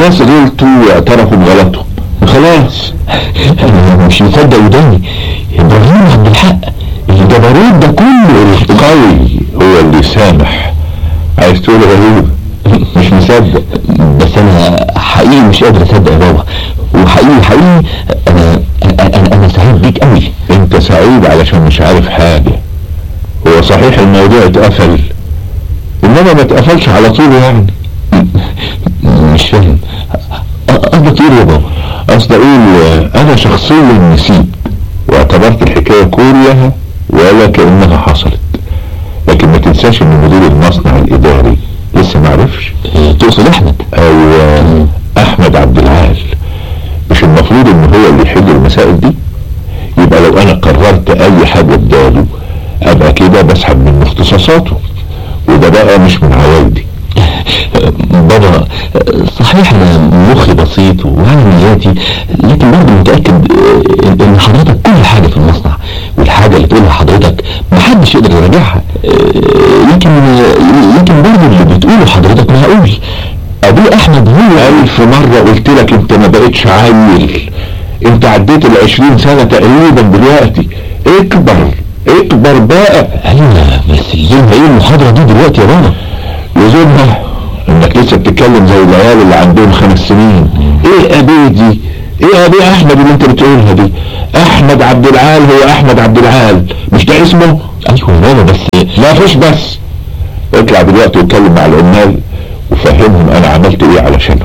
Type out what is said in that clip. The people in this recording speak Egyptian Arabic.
خلاص غلطوا واعترفوا بغلطهم خلاص انا مش مصدق وداني ابراهيم عبد الحق الجبروت ده كله القوي هو اللي يسامح عايز تقول غريب مش مصدق بس انا حقيقي مش قادر اصدق يا بابا وحقيقي حقيقي انا انا انا سعيد بيك قوي انت سعيد علشان مش عارف حاجة هو صحيح الموضوع اتقفل انما ما اتقفلش على طول يعني مش فاهم قصدك ايه يا بابا اصل اقول انا شخصيا نسيت واعتبرت الحكاية كلها ولا كأنها حصلت لكن ما تنساش ان مدير المصنع الاداري لسه معرفش تقصد احمد او احمد عبد العال مش المفروض ان هو اللي يحل المسائل دي يبقى لو انا قررت اي حاجة بداله ابقى كده بسحب من اختصاصاته وده بقى مش من عوايدي بابا صحيح انا مخي بسيط وعلى نياتي لكن برضه متاكد ان حضرتك كل حاجه في المصنع والحاجه اللي تقولها حضرتك محدش يقدر يراجعها لكن لكن برضه اللي بتقوله حضرتك معقول ابوه احمد هو الف مرة قلت لك انت ما بقتش عيل انت عديت العشرين سنة تقريبا دلوقتي اكبر اكبر بقى ايوه بس لزومها ايه المحاضره دي دلوقتي يا بابا لزومها انك لسه بتتكلم زي العيال اللي عندهم خمس سنين ايه ابي دي ايه ابي احمد اللي انت بتقولها دي احمد عبد العال هو احمد عبد العال مش ده اسمه ايوه يا بابا بس لا فيش بس اطلع دلوقتي واتكلم مع العمال وفهمهم انا عملت ايه علشانهم